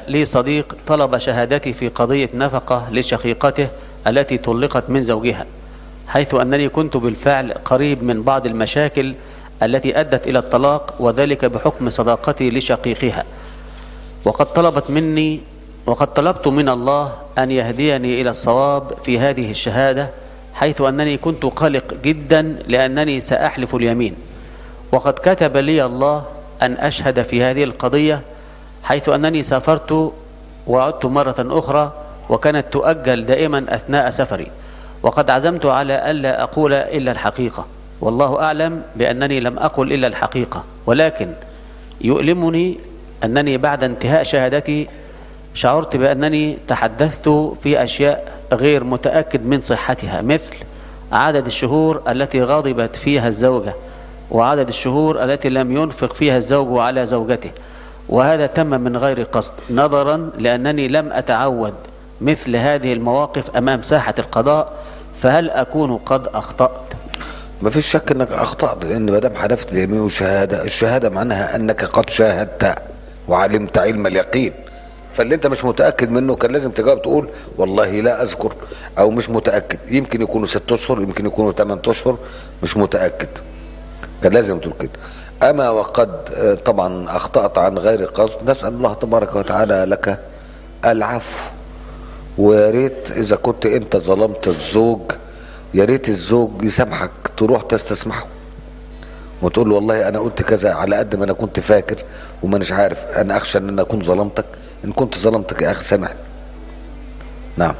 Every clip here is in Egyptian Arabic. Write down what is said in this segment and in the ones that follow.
لي صديق طلب شهادتي في قضية نفقة لشقيقته التي طلقت من زوجها حيث أنني كنت بالفعل قريب من بعض المشاكل التي أدت إلى الطلاق وذلك بحكم صداقتي لشقيقها وقد طلبت مني وقد طلبت من الله أن يهديني إلى الصواب في هذه الشهادة حيث أنني كنت قلق جدا لأنني سأحلف اليمين وقد كتب لي الله أن أشهد في هذه القضية حيث أنني سافرت وعدت مرة أخرى وكانت تؤجل دائما أثناء سفري وقد عزمت على ألا أقول إلا الحقيقة والله أعلم بأنني لم أقل إلا الحقيقة ولكن يؤلمني أنني بعد انتهاء شهادتي شعرت بأنني تحدثت في أشياء غير متأكد من صحتها مثل عدد الشهور التي غضبت فيها الزوجة وعدد الشهور التي لم ينفق فيها الزوج على زوجته وهذا تم من غير قصد نظرا لأنني لم أتعود مثل هذه المواقف أمام ساحة القضاء فهل أكون قد أخطأت ما فيش شك انك اخطأت لان ما دام حلفت اليمين والشهاده الشهاده معناها انك قد شاهدت وعلمت علم اليقين فاللي انت مش متاكد منه كان لازم تجاوب تقول والله لا اذكر او مش متاكد يمكن يكونوا ست اشهر يمكن يكونوا ثمان اشهر مش متاكد كان لازم تقول كده اما وقد آه، طبعا اخطات عن غير قصد نسال الله تبارك وتعالى لك العفو ويا ريت اذا كنت انت ظلمت الزوج يا ريت الزوج يسامحك تروح تستسمحه وتقول له والله انا قلت كذا على قد ما انا كنت فاكر ومانيش عارف انا اخشى ان انا اكون ظلمتك ان كنت ظلمتك يا اخي سامحني نعم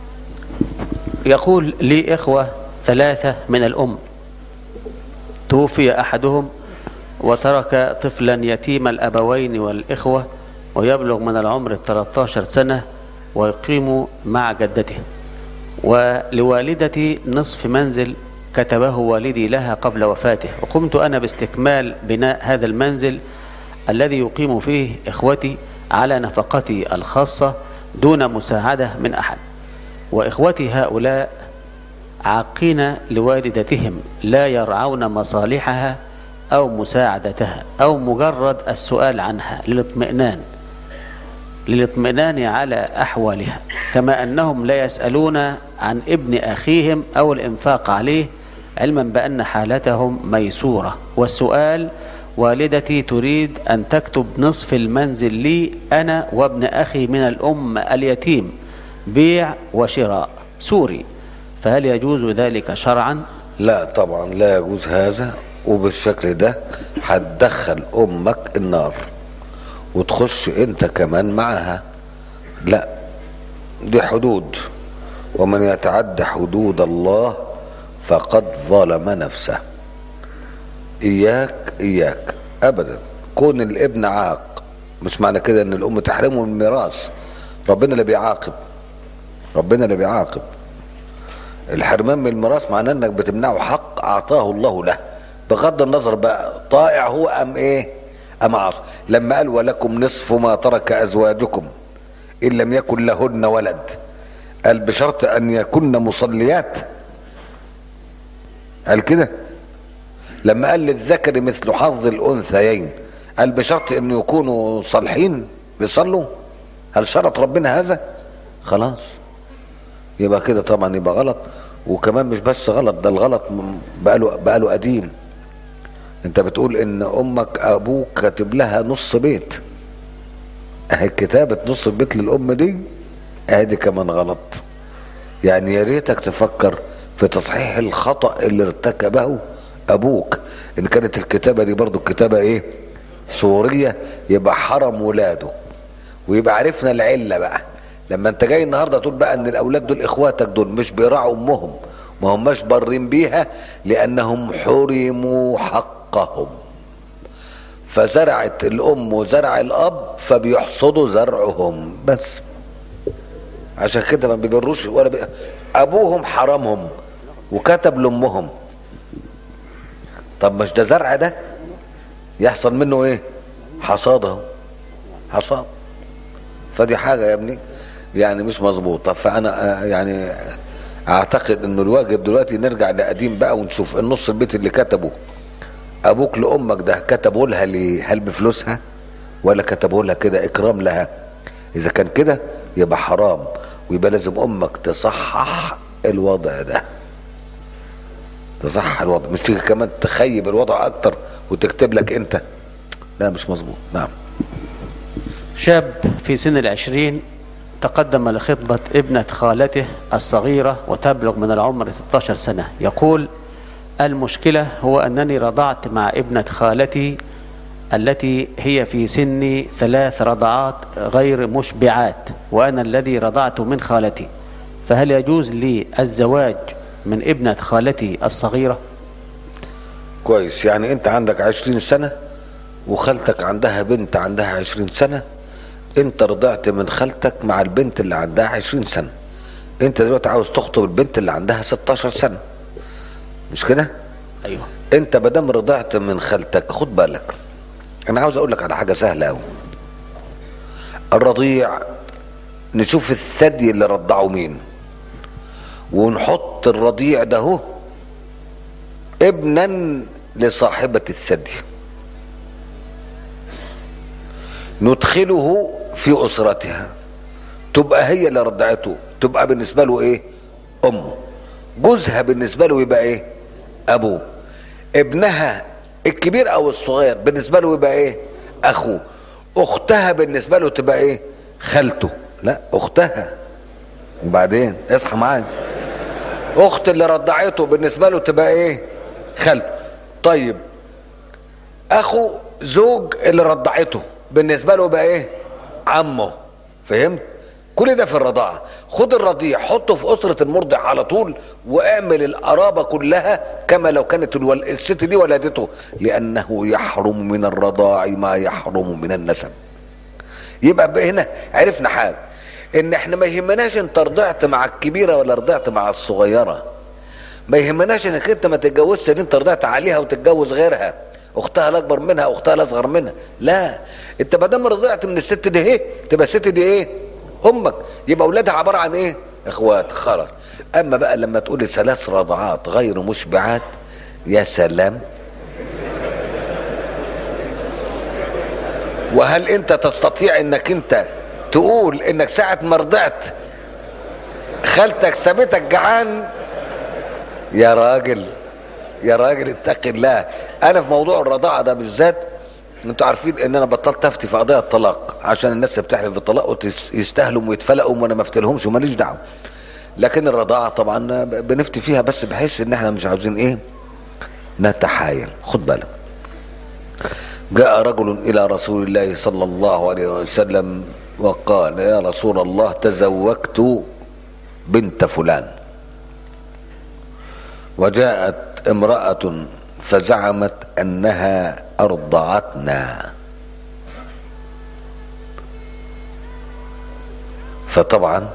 يقول لي إخوة ثلاثة من الأم توفي أحدهم وترك طفلا يتيم الأبوين والإخوة ويبلغ من العمر 13 سنة ويقيم مع جدته ولوالدتي نصف منزل كتبه والدي لها قبل وفاته وقمت أنا باستكمال بناء هذا المنزل الذي يقيم فيه إخوتي على نفقتي الخاصة دون مساعدة من أحد وإخوتي هؤلاء عاقين لوالدتهم لا يرعون مصالحها أو مساعدتها أو مجرد السؤال عنها للاطمئنان للاطمئنان على أحوالها كما أنهم لا يسألون عن ابن أخيهم أو الإنفاق عليه علما بأن حالتهم ميسورة والسؤال والدتي تريد أن تكتب نصف المنزل لي أنا وابن أخي من الأم اليتيم بيع وشراء سوري فهل يجوز ذلك شرعا لا طبعا لا يجوز هذا وبالشكل ده هتدخل امك النار وتخش انت كمان معاها لا دي حدود ومن يتعد حدود الله فقد ظلم نفسه اياك اياك ابدا كون الابن عاق مش معنى كده ان الام تحرمه من الميراث ربنا اللي بيعاقب ربنا اللي بيعاقب الحرمان من الميراث معناه انك بتمنعه حق اعطاه الله له بغض النظر بقى طائع هو ام ايه ام عاصي لما قال ولكم نصف ما ترك ازواجكم ان لم يكن لهن ولد قال بشرط ان يكن مصليات قال كده لما قال للذكر مثل حظ الانثيين قال بشرط انه يكونوا صالحين بيصلوا هل شرط ربنا هذا خلاص يبقى كده طبعا يبقى غلط وكمان مش بس غلط ده الغلط بقاله بقاله قديم انت بتقول ان امك ابوك كاتب لها نص بيت اهي كتابة نص البيت للام دي ادي كمان غلط يعني يا ريتك تفكر في تصحيح الخطأ اللي ارتكبه ابوك ان كانت الكتابة دي برضو الكتابة ايه سورية يبقى حرم ولاده ويبقى عرفنا العلة بقى لما انت جاي النهاردة تقول بقى ان الاولاد دول اخواتك دول مش بيراعوا امهم ما هماش بارين بيها لانهم حرموا حقهم فزرعت الام وزرع الاب فبيحصدوا زرعهم بس عشان كده ما بيجروش ولا بي... ابوهم حرمهم وكتب لامهم طب مش ده زرع ده يحصل منه ايه حصاده حصاد فدي حاجه يا ابني يعني مش مظبوطه فانا آه، يعني اعتقد انه الواجب دلوقتي نرجع لقديم بقى ونشوف النص البيت اللي كتبه ابوك لامك ده كتبه لها ليه هل بفلوسها ولا كتبه لها كده اكرام لها اذا كان كده يبقى حرام ويبقى لازم امك تصحح الوضع ده تصحح الوضع مش تيجي كمان تخيب الوضع اكتر وتكتب لك انت لا مش مظبوط نعم شاب في سن العشرين تقدم لخطبة ابنة خالته الصغيرة وتبلغ من العمر 16 سنة يقول المشكلة هو أنني رضعت مع ابنة خالتي التي هي في سن ثلاث رضعات غير مشبعات وأنا الذي رضعت من خالتي فهل يجوز لي الزواج من ابنة خالتي الصغيرة كويس يعني انت عندك عشرين سنة وخالتك عندها بنت عندها عشرين سنة انت رضعت من خالتك مع البنت اللي عندها عشرين سنة انت دلوقتي عاوز تخطب البنت اللي عندها 16 سنة مش كده أيوه انت مادام رضعت من خالتك خد بالك انا عاوز اقول لك على حاجه سهله قوي الرضيع نشوف الثدي اللي رضعه مين ونحط الرضيع ده هو ابنا لصاحبه الثدي ندخله في اسرتها تبقى هي اللي رضعته تبقى بالنسبه له ايه امه جوزها بالنسبه له يبقى ايه ابوه ابنها الكبير او الصغير بالنسبه له يبقى ايه اخوه اختها بالنسبه له تبقى ايه خالته لا اختها وبعدين اصحى معايا اخت اللي رضعته بالنسبه له تبقى ايه خالته طيب اخو زوج اللي رضعته بالنسبه له بقى ايه عمه فهمت كل ده في الرضاعة خد الرضيع حطه في أسرة المرضع على طول واعمل القرابة كلها كما لو كانت الول... الست دي ولدته لأنه يحرم من الرضاع ما يحرم من النسب يبقى بقى هنا عرفنا حاجة ان احنا ما يهمناش انت رضعت مع الكبيرة ولا رضعت مع الصغيرة ما يهمناش انك انت ما تتجوزش ان انت رضعت عليها وتتجوز غيرها اختها الاكبر منها اختها الاصغر منها لا انت ما دام رضعت من الست دي ايه تبقى الست دي ايه امك يبقى اولادها عباره عن ايه اخوات خلاص اما بقى لما تقولي ثلاث رضعات غير مشبعات يا سلام وهل انت تستطيع انك انت تقول انك ساعة ما رضعت خالتك سابتك جعان يا راجل يا راجل اتق الله انا في موضوع الرضاعة ده بالذات انتوا عارفين ان انا بطلت افتي في قضايا الطلاق عشان الناس اللي بتحلف بالطلاق ويستاهلوا ويتفلقوا وانا ما افتلهمش وماليش دعوه لكن الرضاعه طبعا بنفتي فيها بس بحيث ان احنا مش عاوزين ايه نتحايل خد بالك جاء رجل الى رسول الله صلى الله عليه وسلم وقال يا رسول الله تزوجت بنت فلان وجاءت امراه فزعمت انها ارضعتنا فطبعا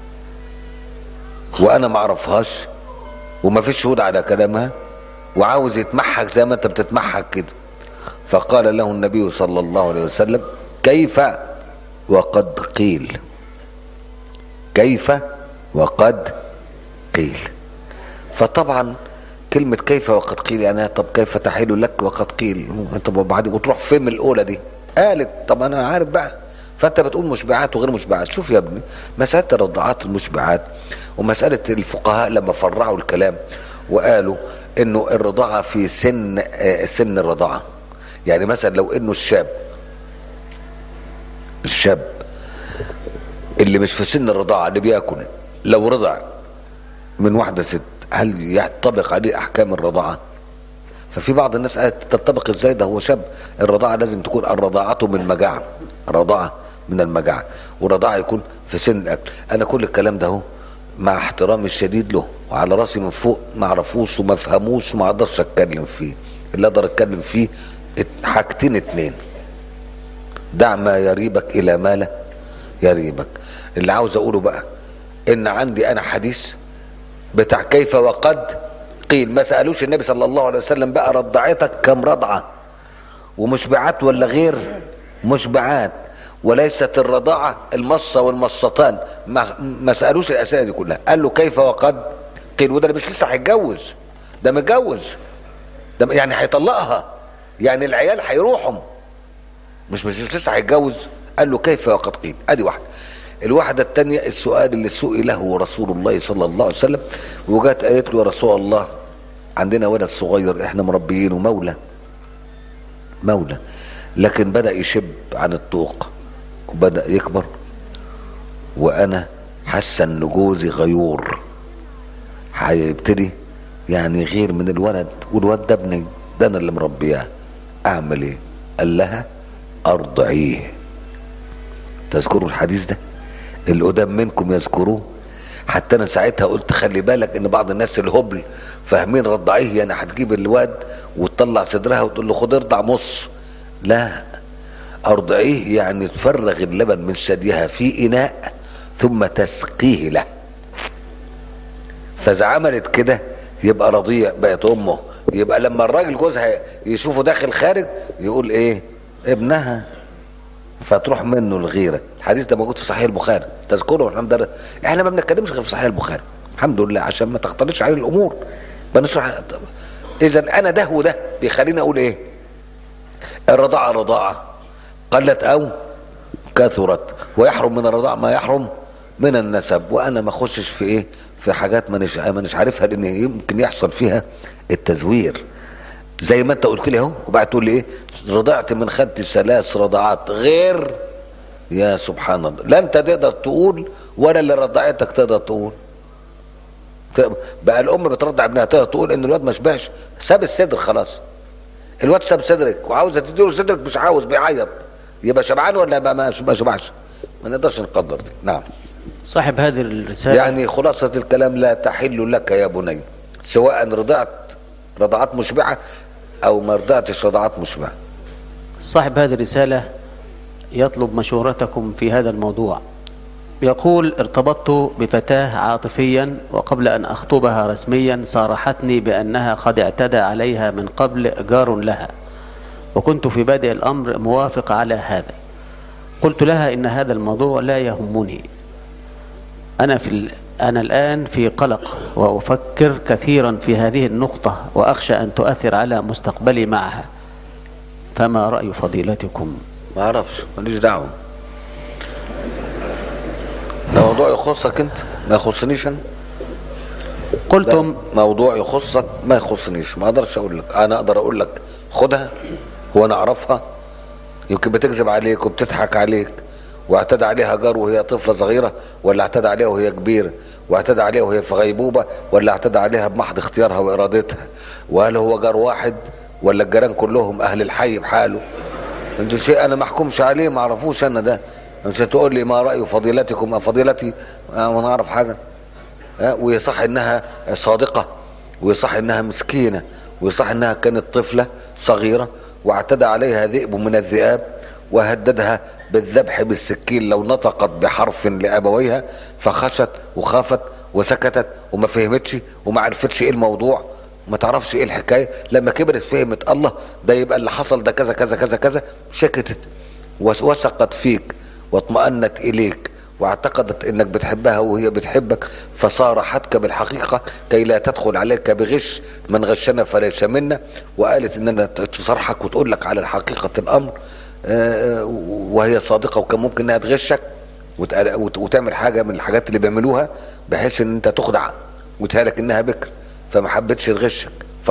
وانا ما اعرفهاش وما فيش شهود على كلامها وعاوز يتمحك زي ما انت بتتمحك كده فقال له النبي صلى الله عليه وسلم كيف وقد قيل كيف وقد قيل فطبعا كلمة كيف وقد قيل يعني طب كيف تحيل لك وقد قيل طب وبعدين وتروح فين من الأولى دي قالت طب أنا عارف بقى فأنت بتقول مشبعات وغير مشبعات شوف يا ابني مسألة الرضاعات المشبعات ومسألة الفقهاء لما فرعوا الكلام وقالوا انه الرضاعة في سن آه سن الرضاعة يعني مثلا لو انه الشاب الشاب اللي مش في سن الرضاعة اللي بياكل لو رضع من واحدة ست هل ينطبق عليه احكام الرضاعه ففي بعض الناس قالت تنطبق ازاي ده هو شاب الرضاعه لازم تكون الرضاعه من مجاعه الرضاعه من المجاعه والرضاعه يكون في سن الاكل انا كل الكلام ده اهو مع احترامي الشديد له وعلى راسي من فوق ما اعرفوش وما افهموش وما اقدرش اتكلم فيه اللي اقدر اتكلم فيه حاجتين اتنين دع ما يريبك الى ما لا يريبك اللي عاوز اقوله بقى ان عندي انا حديث بتاع كيف وقد قيل ما سألوش النبي صلى الله عليه وسلم بقى رضعتك كم رضعة ومشبعات ولا غير مشبعات وليست الرضاعة المصة والمصتان ما, ما سألوش الأسئلة دي كلها قال له كيف وقد قيل وده مش لسه هيتجوز ده متجوز ده يعني هيطلقها يعني العيال هيروحوا مش مش لسه هيتجوز قال له كيف وقد قيل ادي واحده الواحدة الثانية السؤال اللي سئله رسول الله صلى الله عليه وسلم وجات قالت له يا رسول الله عندنا ولد صغير احنا مربيينه مولى مولى لكن بدأ يشب عن الطوق وبدأ يكبر وانا حاسه ان جوزي غيور هيبتدي يعني غير من الولد والواد ده ابني ده انا اللي مربياه اعمل ايه قال لها ارضعيه تذكروا الحديث ده القدام منكم يذكروه حتى انا ساعتها قلت خلي بالك ان بعض الناس الهبل فاهمين رضعيه يعني هتجيب الواد وتطلع صدرها وتقول له خد ارضع مص لا ارضعيه يعني تفرغ اللبن من ثديها في اناء ثم تسقيه له فاذا عملت كده يبقى رضيع بقت امه يبقى لما الراجل جوزها يشوفه داخل خارج يقول ايه ابنها فتروح منه الغيره الحديث ده موجود في صحيح البخاري تذكره الحمد لله احنا ما بنتكلمش غير في صحيح البخاري الحمد لله عشان ما تختلطش عليه الامور بنشرح اذا انا ده وده بيخليني اقول ايه الرضاعه رضاعه قلت او كثرت ويحرم من الرضاعه ما يحرم من النسب وانا ما اخشش في ايه في حاجات مانيش مانيش عارفها لان يمكن يحصل فيها التزوير زي ما انت قلت لي اهو وبعد تقول لي ايه رضعت من خدتي ثلاث رضعات غير يا سبحان الله لا انت تقدر تقول ولا اللي رضعتك تقدر تقول بقى الام بترضع ابنها تقدر تقول ان الواد ما شبعش ساب الصدر خلاص الواد ساب صدرك وعاوزه تديله صدرك مش عاوز بيعيط يبقى شبعان ولا ما ما شبعش ما نقدرش نقدر دي نعم صاحب هذه الرسالة يعني خلاصة الكلام لا تحل لك يا بني سواء رضعت رضعات مشبعة أو ما رضعتش رضعات مشبعة صاحب هذه الرسالة يطلب مشورتكم في هذا الموضوع يقول ارتبطت بفتاة عاطفيا وقبل أن أخطبها رسميا صارحتني بأنها قد اعتدى عليها من قبل جار لها وكنت في بادئ الأمر موافق على هذا قلت لها إن هذا الموضوع لا يهمني أنا في ال... أنا الآن في قلق وأفكر كثيرا في هذه النقطة وأخشى أن تؤثر على مستقبلي معها فما رأي فضيلتكم ما أعرفش ماليش دعوة ده موضوع يخصك أنت ما يخصنيش أنا قلتم ده موضوع يخصك ما يخصنيش ما أقدرش أقول لك أنا أقدر أقول لك خدها هو أنا أعرفها يمكن بتكذب عليك وبتضحك عليك واعتدى عليها جار وهي طفلة صغيرة ولا اعتدى عليها وهي كبيرة واعتدى عليها وهي في غيبوبة ولا اعتدى عليها بمحض اختيارها وإرادتها وهل هو جار واحد ولا الجيران كلهم أهل الحي بحاله انتوا شيء أنا ما احكمش عليه ما اعرفوش أنا ده مش هتقول لي ما رأي فضيلتكم فضيلتي أنا أعرف حاجة ها ويصح إنها صادقة ويصح إنها مسكينة ويصح إنها كانت طفلة صغيرة واعتدى عليها ذئب من الذئاب وهددها بالذبح بالسكين لو نطقت بحرف لابويها فخشت وخافت وسكتت وما فهمتش وما عرفتش ايه الموضوع وما تعرفش ايه الحكايه لما كبرت فهمت الله ده يبقى اللي حصل ده كذا كذا كذا كذا سكتت وثقت فيك واطمأنت اليك واعتقدت انك بتحبها وهي بتحبك فصارحتك بالحقيقه كي لا تدخل عليك بغش من غشنا فليس منا وقالت اننا تصرحك وتقول لك على حقيقه الامر وهي صادقه وكان ممكن انها تغشك وتعمل حاجه من الحاجات اللي بيعملوها بحيث ان انت تخدع وتهالك انها بكر فما حبتش تغشك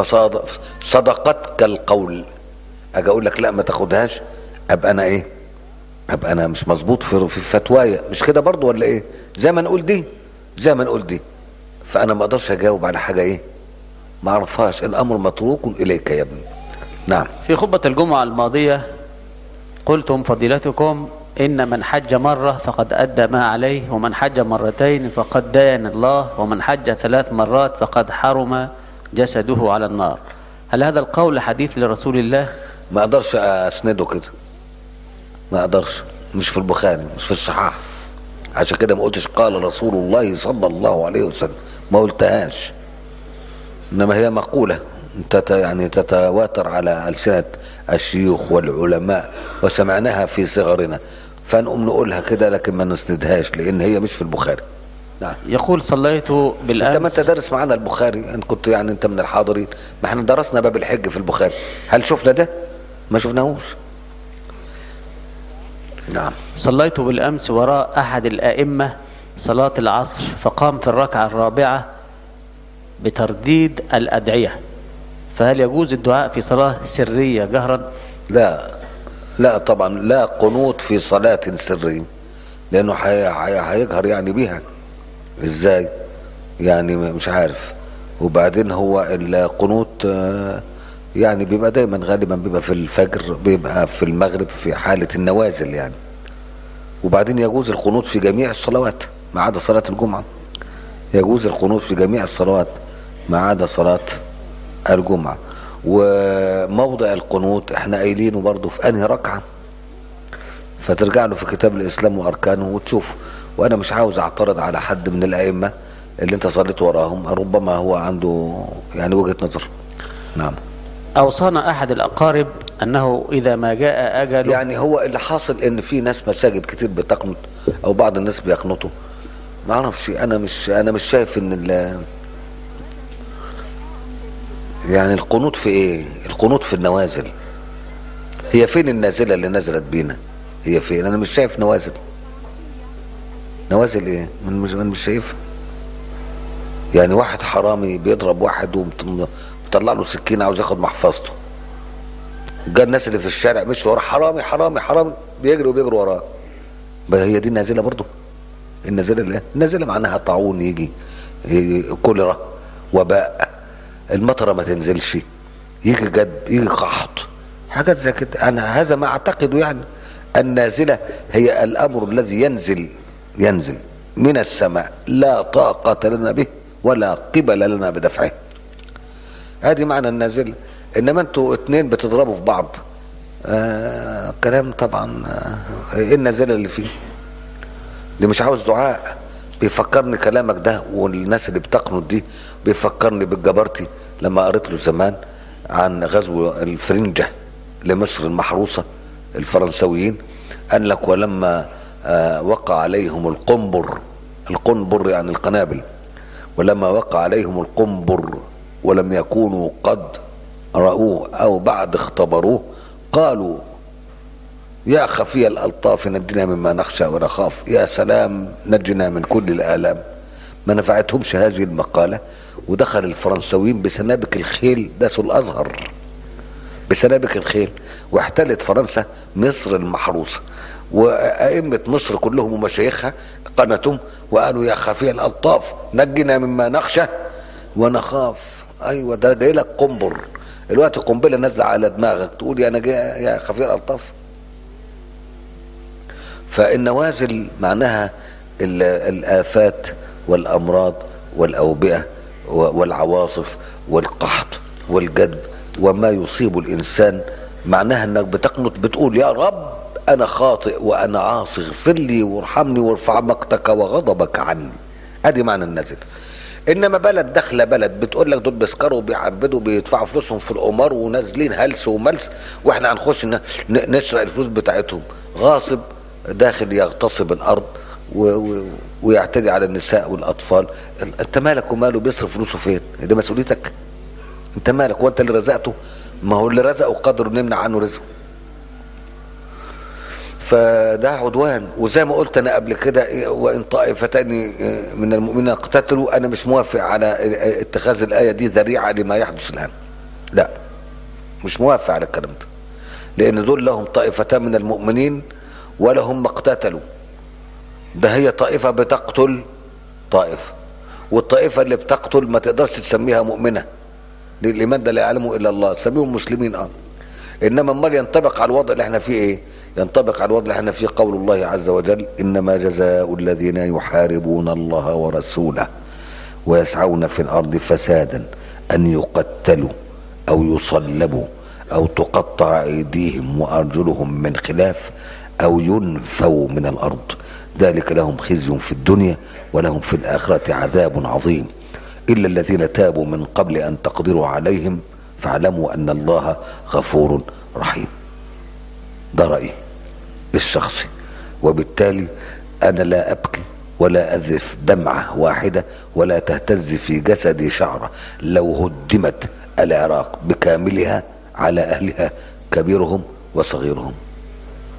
فصدقتك القول اجي اقول لك لا ما تاخدهاش ابقى انا ايه ابقى انا مش مظبوط في في فتوايا مش كده برضو ولا ايه زي ما نقول دي زي ما نقول دي فانا ما اقدرش اجاوب على حاجه ايه ما اعرفهاش الامر متروك اليك يا ابني نعم في خطبة الجمعة الماضية قلتم فضيلتكم إن من حج مرة فقد أدى ما عليه ومن حج مرتين فقد دان الله ومن حج ثلاث مرات فقد حرم جسده على النار هل هذا القول حديث لرسول الله ما اقدرش اسنده كده ما اقدرش مش في البخاري مش في الصحاح عشان كده ما قلتش قال رسول الله صلى الله عليه وسلم ما قلتهاش انما هي مقوله تت يعني تتواتر على ألسنة الشيوخ والعلماء وسمعناها في صغرنا فنقوم نقولها كده لكن ما نسندهاش لأن هي مش في البخاري نعم يقول صليت بالأمس انت ما انت دارس معانا البخاري انت كنت يعني انت من الحاضرين ما احنا درسنا باب الحج في البخاري هل شفنا ده ما شفناهوش نعم صليت بالأمس وراء أحد الأئمة صلاة العصر فقام في الركعة الرابعة بترديد الأدعية فهل يجوز الدعاء في صلاة سرية جهرا لا لا طبعا لا قنوت في صلاة سرية لأنه حي- حي- هيجهر يعني بيها ازاي يعني م- مش عارف وبعدين هو القنوت آه، يعني بيبقى دايما غالبا بيبقى في الفجر بيبقى في المغرب في حالة النوازل يعني وبعدين يجوز القنوت في جميع الصلوات ما عدا صلاة الجمعة يجوز القنوت في جميع الصلوات ما عدا صلاة الجمعة وموضع القنوت احنا قايلينه برضه في انهي ركعة فترجع له في كتاب الاسلام واركانه وتشوف وانا مش عاوز اعترض على حد من الائمة اللي انت صليت وراهم ربما هو عنده يعني وجهة نظر نعم أوصانا أحد الأقارب أنه إذا ما جاء أجله يعني هو اللي حاصل ان في ناس مساجد كتير بتقنط او بعض الناس بيقنطوا ما اعرفش انا مش انا مش شايف ان ال يعني القنوط في ايه القنوط في النوازل هي فين النازله اللي نزلت بينا هي فين انا مش شايف نوازل نوازل ايه من مش من مش شايفها يعني واحد حرامي بيضرب واحد ومطلع له سكينه عاوز ياخد محفظته جاء الناس اللي في الشارع مش ورا حرامي حرامي حرامي بيجري وبيجروا وراه بقى هي دي النازله برضه النازله اللي النازله معناها طاعون يجي إيه، كوليرا وباء المطره ما تنزلش يجي جد يجي قحط حاجات زي كده انا هذا ما اعتقده يعني النازله هي الامر الذي ينزل ينزل من السماء لا طاقه لنا به ولا قبل لنا بدفعه ادي معنى النازله انما انتوا اتنين بتضربوا في بعض آه كلام طبعا آه ايه النازله اللي فيه دي مش عاوز دعاء بيفكرني كلامك ده والناس اللي بتقنط دي بيفكرني بالجبرتي لما قريت له زمان عن غزو الفرنجة لمصر المحروسة الفرنسويين قال لك ولما آه وقع عليهم القنبر القنبر يعني القنابل ولما وقع عليهم القنبر ولم يكونوا قد رأوه أو بعد اختبروه قالوا يا خفي الألطاف نجنا مما نخشى ونخاف يا سلام نجنا من كل الآلام ما نفعتهمش هذه المقالة ودخل الفرنسويين بسنابك الخيل داسوا الأزهر بسنابك الخيل واحتلت فرنسا مصر المحروسة وأئمة مصر كلهم ومشايخها قنتهم وقالوا يا خفي الألطاف نجنا مما نخشى ونخاف أيوة ده جاي لك قنبر الوقت قنبلة نازلة على دماغك تقول يا نجا يا خفي الألطاف فالنوازل معناها ال- الآفات والأمراض والأوبئة و- والعواصف والقحط والجد وما يصيب الإنسان معناها أنك بتقنط بتقول يا رب أنا خاطئ وأنا عاصي اغفر لي وارحمني وارفع مقتك وغضبك عني ادي معنى النازل انما بلد داخله بلد بتقول لك دول بيسكروا وبيعبدوا بيدفعوا فلوسهم في القمار ونازلين هلس وملس واحنا هنخش ن- ن- نسرق الفلوس بتاعتهم غاصب داخل يغتصب الارض و و ويعتدي على النساء والاطفال انت مالك وماله بيصرف فلوسه فين ده مسؤوليتك انت مالك هو انت اللي رزقته ما هو اللي رزقه قدر نمنع عنه رزقه فده عدوان وزي ما قلت انا قبل كده إيه، وان طائفتان إيه، من المؤمنين اقتتلوا انا مش موافق على إيه، اتخاذ الايه دي ذريعه لما يحدث الان لا مش موافق على الكلام ده لان دول لهم طائفتان من المؤمنين ولا هم اقتتلوا ده هي طائفه بتقتل طائفه والطائفه اللي بتقتل ما تقدرش تسميها مؤمنه لمن ده لا يعلمه الا الله سميهم مسلمين اه انما امال ينطبق على الوضع اللي احنا فيه ايه ينطبق على الوضع اللي احنا فيه قول الله عز وجل انما جزاء الذين يحاربون الله ورسوله ويسعون في الارض فسادا ان يقتلوا او يصلبوا او تقطع ايديهم وارجلهم من خلاف او ينفوا من الارض ذلك لهم خزي في الدنيا ولهم في الاخره عذاب عظيم الا الذين تابوا من قبل ان تقدروا عليهم فاعلموا ان الله غفور رحيم ده رايي الشخصي وبالتالي انا لا ابكي ولا اذف دمعه واحده ولا تهتز في جسدي شعره لو هدمت العراق بكاملها على اهلها كبيرهم وصغيرهم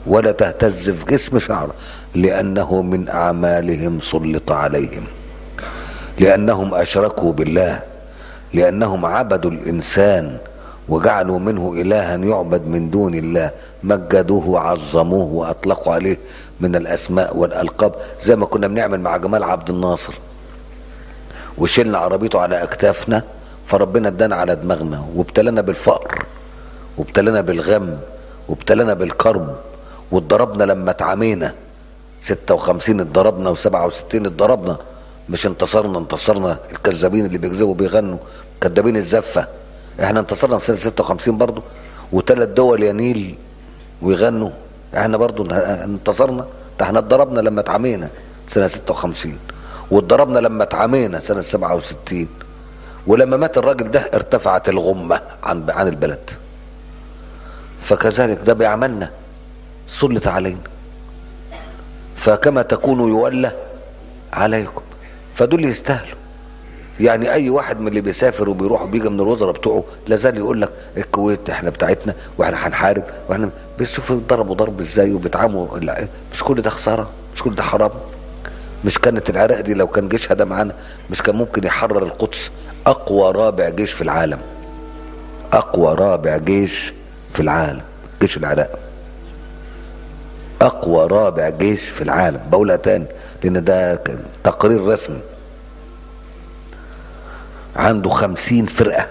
ولا تهتز في جسم شعرة لأنه من أعمالهم سلط عليهم لأنهم أشركوا بالله لأنهم عبدوا الإنسان وجعلوا منه إلها يعبد من دون الله مجدوه وعظموه وأطلقوا عليه من الأسماء والألقاب زي ما كنا بنعمل مع جمال عبد الناصر وشلنا عربيته على أكتافنا فربنا ادانا على دماغنا وابتلنا بالفقر وابتلنا بالغم وابتلنا بالكرب واتضربنا لما اتعامينا 56 اتضربنا و67 اتضربنا مش انتصرنا انتصرنا الكذابين اللي بيكذبوا بيغنوا كذابين الزفه احنا انتصرنا في سنه 56 برضه وثلاث دول ينيل ويغنوا احنا برضه انتصرنا ده احنا اتضربنا لما اتعامينا سنه 56 واتضربنا لما اتعامينا سنه 67 ولما مات الراجل ده ارتفعت الغمه عن عن البلد فكذلك ده بيعملنا سلط علينا فكما تكونوا يولى عليكم فدول يستاهلوا يعني اي واحد من اللي بيسافر وبيروح وبيجي من الوزراء بتوعه لازال يقول لك الكويت احنا بتاعتنا واحنا هنحارب واحنا بس شوفوا ضربوا ضرب ازاي وبيتعاموا لا، مش كل ده خساره مش كل ده حرام مش كانت العراق دي لو كان جيشها ده معانا مش كان ممكن يحرر القدس اقوى رابع جيش في العالم اقوى رابع جيش في العالم جيش العراق اقوى رابع جيش في العالم بقولها تاني لان ده كان تقرير رسمي عنده خمسين فرقة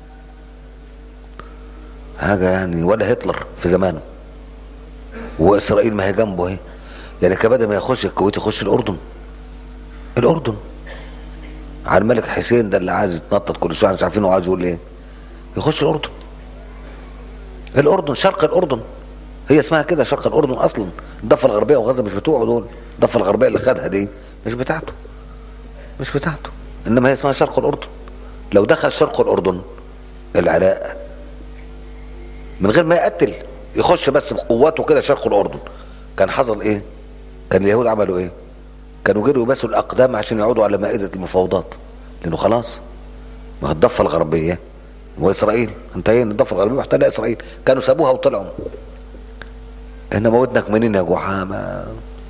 حاجة يعني ولا هتلر في زمانه وإسرائيل ما هي جنبه اهي يعني كان بدل ما يخش الكويت يخش الأردن الأردن على الملك حسين ده اللي عايز يتنطط كل شوية مش عارفين هو عايز يقول ايه يخش الأردن الأردن شرق الأردن هي اسمها كده شرق الأردن أصلا الضفة الغربية وغزة مش بتوعه دول الضفة الغربية اللي خدها دي مش بتاعته مش بتاعته إنما هي اسمها شرق الأردن لو دخل شرق الأردن العراق من غير ما يقتل يخش بس بقواته كده شرق الأردن كان حصل إيه؟ كان اليهود عملوا إيه؟ كانوا جروا يباسوا الأقدام عشان يقعدوا على مائدة المفاوضات لأنه خلاص ما هي الضفة الغربية وإسرائيل انتهينا الضفة الغربية محتلة إسرائيل كانوا سابوها وطلعوا إنما ودنك منين يا جحامة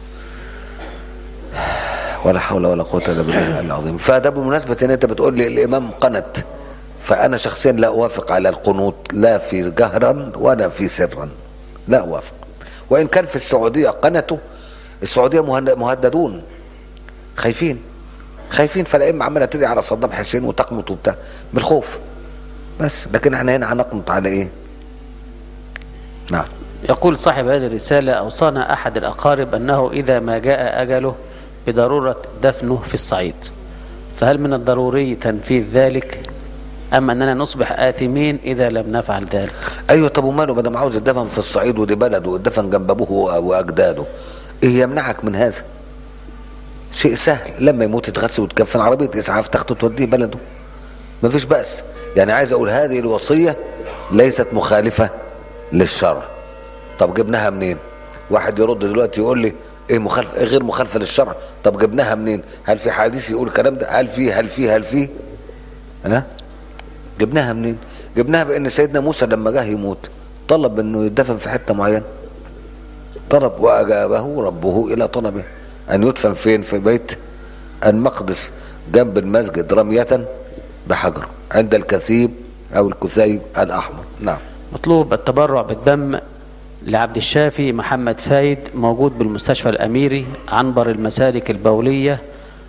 ولا حول ولا قوة إلا بالله العظيم فده بمناسبة إن أنت بتقول لي الإمام قنت فأنا شخصيا لا أوافق على القنوت لا في جهرا ولا في سرا لا أوافق وإن كان في السعودية قنتوا السعودية مهن- مهددون خايفين خايفين فالأئمة عمالة تدعي على صدام حسين وتقنط وبتاع بالخوف بس لكن احنا هنا هنقنط على ايه؟ نعم يقول صاحب هذه الرسالة أوصانا أحد الأقارب أنه إذا ما جاء أجله بضرورة دفنه في الصعيد فهل من الضروري تنفيذ ذلك أم أننا نصبح آثمين إذا لم نفعل ذلك ايوه طب وماله ما دام عاوز يدفن في الصعيد ودي بلده ويدفن جنب ابوه واجداده ايه يمنعك من هذا؟ شيء سهل لما يموت يتغسل وتكفن عربيه اسعاف تاخده توديه بلده مفيش بأس يعني عايز اقول هذه الوصيه ليست مخالفه للشرع طب جبناها منين؟ واحد يرد دلوقتي يقول لي ايه مخالفه إيه غير مخالفه للشرع طب جبناها منين؟ هل في حديث يقول الكلام ده؟ هل في هل في هل في؟ ها؟ جبناها منين؟ جبناها بان سيدنا موسى لما جه يموت طلب انه يدفن في حته معينه طلب واجابه ربه الى طلبه ان يدفن فين في بيت المقدس جنب المسجد رمية بحجر عند الكثيب او الكثيب الاحمر نعم مطلوب التبرع بالدم لعبد الشافي محمد فايد موجود بالمستشفى الأميري عنبر المسالك البولية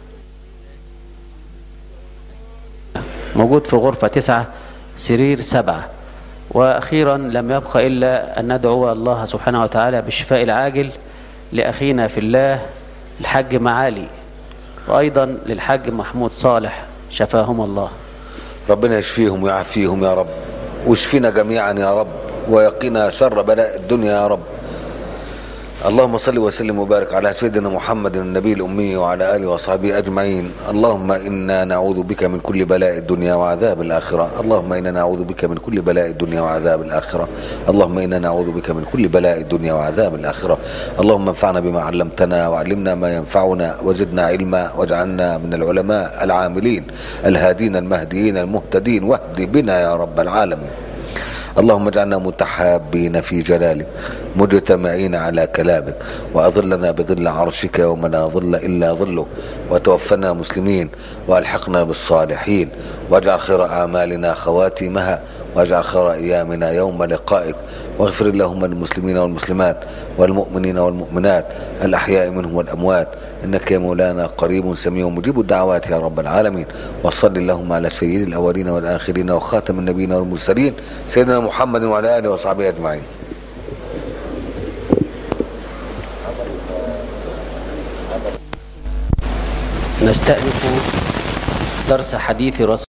موجود في غرفة تسعة سرير سبعة وأخيرا لم يبقى إلا أن ندعو الله سبحانه وتعالى بالشفاء العاجل لأخينا في الله الحاج معالي وأيضا للحاج محمود صالح شفاهم الله ربنا يشفيهم ويعافيهم يا رب واشفينا جميعا يا رب ويقينا شر بلاء الدنيا يا رب اللهم صل وسلم وبارك على سيدنا محمد النبي الأمي وعلى آله وصحبه أجمعين اللهم إنا نعوذ بك من كل بلاء الدنيا وعذاب الآخرة اللهم إنا نعوذ بك من كل بلاء الدنيا وعذاب الآخرة اللهم إنا نعوذ بك من كل بلاء الدنيا وعذاب الآخرة اللهم انفعنا بما علمتنا وعلمنا ما ينفعنا وزدنا علما واجعلنا من العلماء العاملين الهادين المهديين المهتدين واهد بنا يا رب العالمين اللهم اجعلنا متحابين في جلالك مجتمعين على كلامك وأظلنا بظل عرشك يوم لا ظل إلا ظلك وتوفنا مسلمين وألحقنا بالصالحين واجعل خير أعمالنا خواتمها واجعل خير أيامنا يوم لقائك واغفر اللهم للمسلمين والمسلمات والمؤمنين والمؤمنات الأحياء منهم والأموات إنك يا مولانا قريب سميع مجيب الدعوات يا رب العالمين وصل اللهم على سيد الأولين والآخرين وخاتم النبيين والمرسلين سيدنا محمد وعلى آله وصحبه أجمعين نستأنف درس حديث رسول